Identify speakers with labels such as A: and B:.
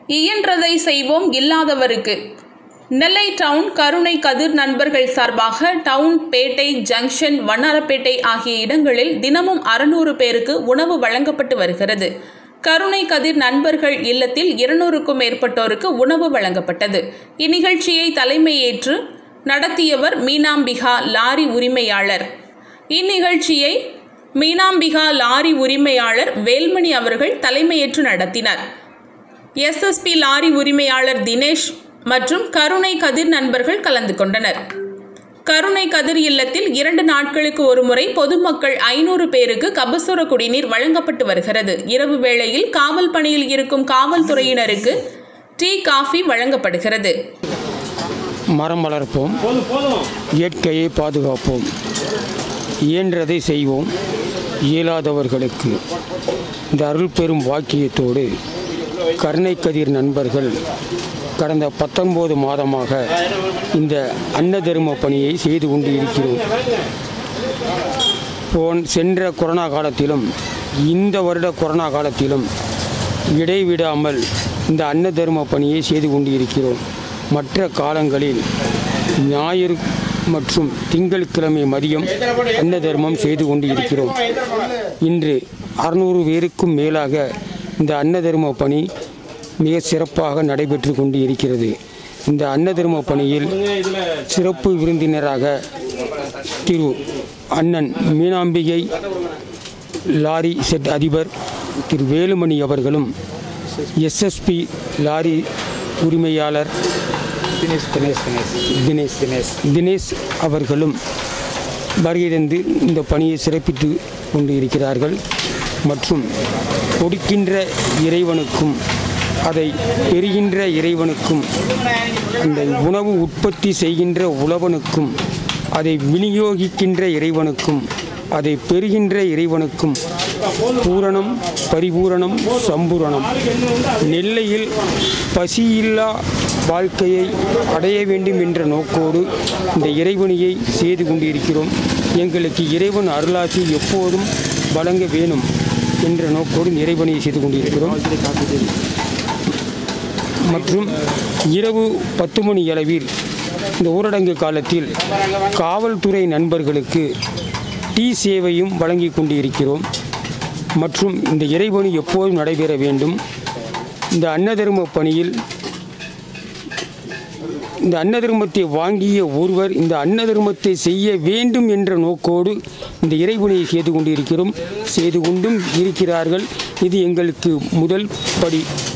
A: இயன்றதை செய்வோம் இல்லாதவருக்கு நெல்லை டவுன் கருணை கதிர் நண்பர்கள் சார்பாக டவுன் பேட்டை ஜங்ஷன் வண்ணாரப்பேட்டை ஆகிய இடங்களில் தினமும் அறுநூறு பேருக்கு உணவு வழங்கப்பட்டு வருகிறது கருணை கதிர் நண்பர்கள் இல்லத்தில் இருநூறுக்கும் மேற்பட்டோருக்கு உணவு வழங்கப்பட்டது இந்நிகழ்ச்சியை தலைமையேற்று நடத்தியவர் மீனாம்பிகா லாரி உரிமையாளர் இந்நிகழ்ச்சியை மீனாம்பிகா லாரி உரிமையாளர் வேல்மணி அவர்கள் தலைமையேற்று நடத்தினர் எஸ்எஸ்பி லாரி உரிமையாளர் தினேஷ் மற்றும் கருணை கதிர் நண்பர்கள் கலந்து கொண்டனர் கருணை கதிர் இல்லத்தில் இரண்டு நாட்களுக்கு ஒருமுறை பொதுமக்கள் ஐநூறு பேருக்கு கபசுர குடிநீர் வழங்கப்பட்டு வருகிறது இரவு வேளையில் காவல் பணியில் இருக்கும் காவல்துறையினருக்கு டீ காஃபி வழங்கப்படுகிறது
B: மரம் வளர்ப்போம் இயற்கையை பாதுகாப்போம் இயன்றதை செய்வோம் இயலாதவர்களுக்கு இந்த அருள் பெரும் வாக்கியத்தோடு கருணை கதிர் நண்பர்கள் கடந்த பத்தொன்பது மாதமாக இந்த அன்ன தர்ம பணியை செய்து கொண்டு இருக்கிறோம் போன் சென்ற கொரோனா காலத்திலும் இந்த வருட கொரோனா காலத்திலும் இடைவிடாமல் இந்த அன்ன தர்ம பணியை செய்து கொண்டு இருக்கிறோம் மற்ற காலங்களில் ஞாயிறு மற்றும் திங்கட்கிழமை மதியம் அன்ன தர்மம் செய்து கொண்டு இருக்கிறோம் இன்று அறுநூறு பேருக்கும் மேலாக இந்த அன்ன தர்ம பணி மிக சிறப்பாக நடைபெற்று கொண்டு இருக்கிறது இந்த அன்ன தர்ம பணியில் சிறப்பு விருந்தினராக திரு அண்ணன் மீனாம்பிகை லாரி செட் அதிபர் திரு வேலுமணி அவர்களும் எஸ்எஸ்பி லாரி உரிமையாளர் தினேஷ் தினேஷ் தினேஷ் தினேஷ் தினேஷ் அவர்களும் வருகை தந்து இந்த பணியை சிறப்பித்து கொண்டு இருக்கிறார்கள் மற்றும் கொடுக்கின்ற இறைவனுக்கும் அதை பெறுகின்ற இறைவனுக்கும் அந்த உணவு உற்பத்தி செய்கின்ற உழவனுக்கும் அதை விநியோகிக்கின்ற இறைவனுக்கும் அதை பெறுகின்ற இறைவனுக்கும் பூரணம் பரிபூரணம் சம்பூரணம் நெல்லையில் பசியில்லா வாழ்க்கையை அடைய வேண்டும் என்ற நோக்கோடு இந்த இறைவனியை செய்து கொண்டிருக்கிறோம் எங்களுக்கு இறைவன் அருளாசி எப்போதும் வழங்க வேணும் என்ற நோக்கோடு இந்த இறைவனியை செய்து கொண்டிருக்கிறோம் மற்றும் இரவு பத்து மணி அளவில் இந்த ஊரடங்கு காலத்தில் காவல்துறை நண்பர்களுக்கு டீ சேவையும் வழங்கி கொண்டிருக்கிறோம் மற்றும் இந்த இறைவனி எப்போதும் நடைபெற வேண்டும் இந்த அன்னதர்ம பணியில் இந்த அன்னதர்மத்தை வாங்கிய ஒருவர் இந்த அன்னதர்மத்தை செய்ய வேண்டும் என்ற நோக்கோடு இந்த இறைவனியை செய்து கொண்டிருக்கிறோம் செய்து கொண்டும் இருக்கிறார்கள் இது எங்களுக்கு முதல் படி